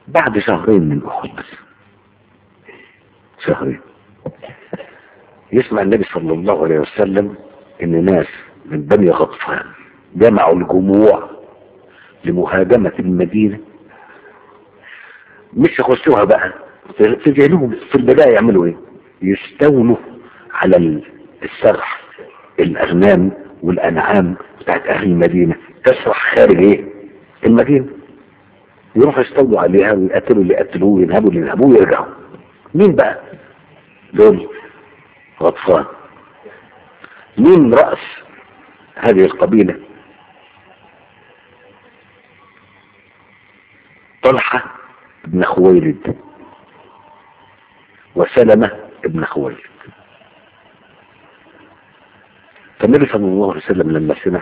بعد شهرين من احد بس شهرين يسمع النبي صلى الله عليه وسلم ان ناس من بني غطفان جمعوا الجموع لمهاجمة المدينة مش يخشوها بقى في في ذهنهم في البداية يعملوا ايه يستولوا على ال- السرح الاغنام والانعام بتاعت اهل المدينة تسرح خارج ايه المدينة يروحوا يستولوا عليها ويقتلوا اللي يقتلوه وينهبوا اللي ينهبوه ويرجعوا مين بقى دول غطفان مين رأس هذه القبيلة طلحة بن خويلد وسلمة بن خويلد فالنبي صلى الله عليه وسلم لما سمع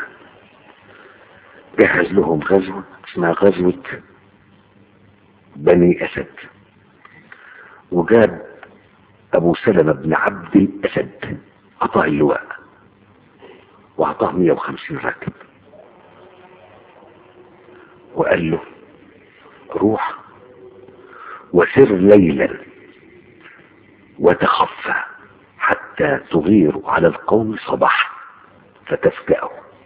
جهز لهم غزوة اسمها غزوة بني أسد وجاب أبو سلمة بن عبد الأسد أعطاه اللواء وأعطاه 150 راكب وقال له روح وسر ليلا وتخفى حتى تغير على القوم صباحا فتفجأه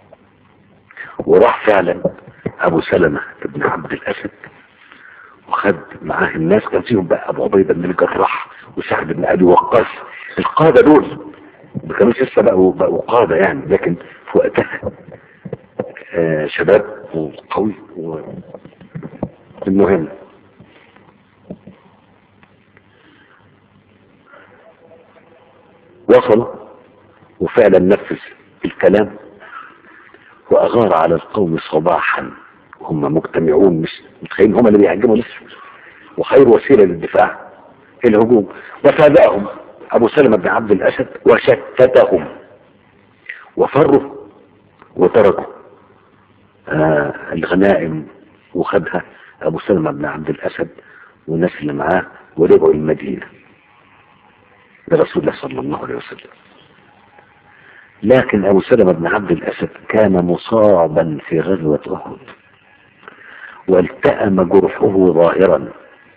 وراح فعلا أبو سلمة بن عبد الأسد وخد معاه الناس كان فيهم بقى ابو عبيده بن الجراح وسعد بن ابي وقاص القاده دول ما كانوش لسه بقوا بقوا قاده يعني لكن في وقتها آه شباب وقوي و... المهم وصلوا وفعلا نفذ الكلام واغار على القوم صباحا هم مجتمعون مش متخيلين هم اللي بيهاجموا لسه وخير وسيله للدفاع الهجوم وفادأهم ابو سلمة بن عبد الاسد وشتتهم وفروا وتركوا آه الغنائم وخدها ابو سلمة بن عبد الاسد والناس اللي معاه ورجعوا المدينة لرسول الله صلى الله عليه وسلم لكن ابو سلمة بن عبد الاسد كان مصابا في غزوة احد والتأم جرحه ظاهرا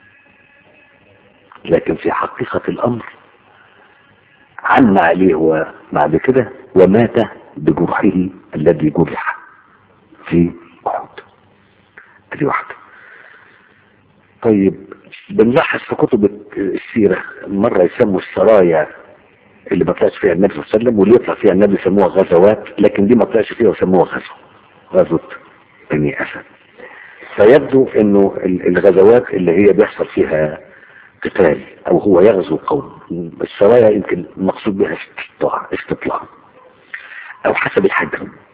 لكن في حقيقة الأمر عن عليه وبعد كده ومات بجرحه الذي جرح في أحد دي واحدة طيب بنلاحظ في كتب السيرة مرة يسموا السرايا اللي ما طلعش فيها النبي صلى الله عليه وسلم واللي يطلع فيها النبي يسموها غزوات لكن دي ما طلعش فيها وسموها غزو غزوة بني أسد فيبدو انه الغزوات اللي هي بيحصل فيها قتال او هو يغزو قوم السرايا يمكن المقصود بها استطلاع استطلاع او حسب الحجم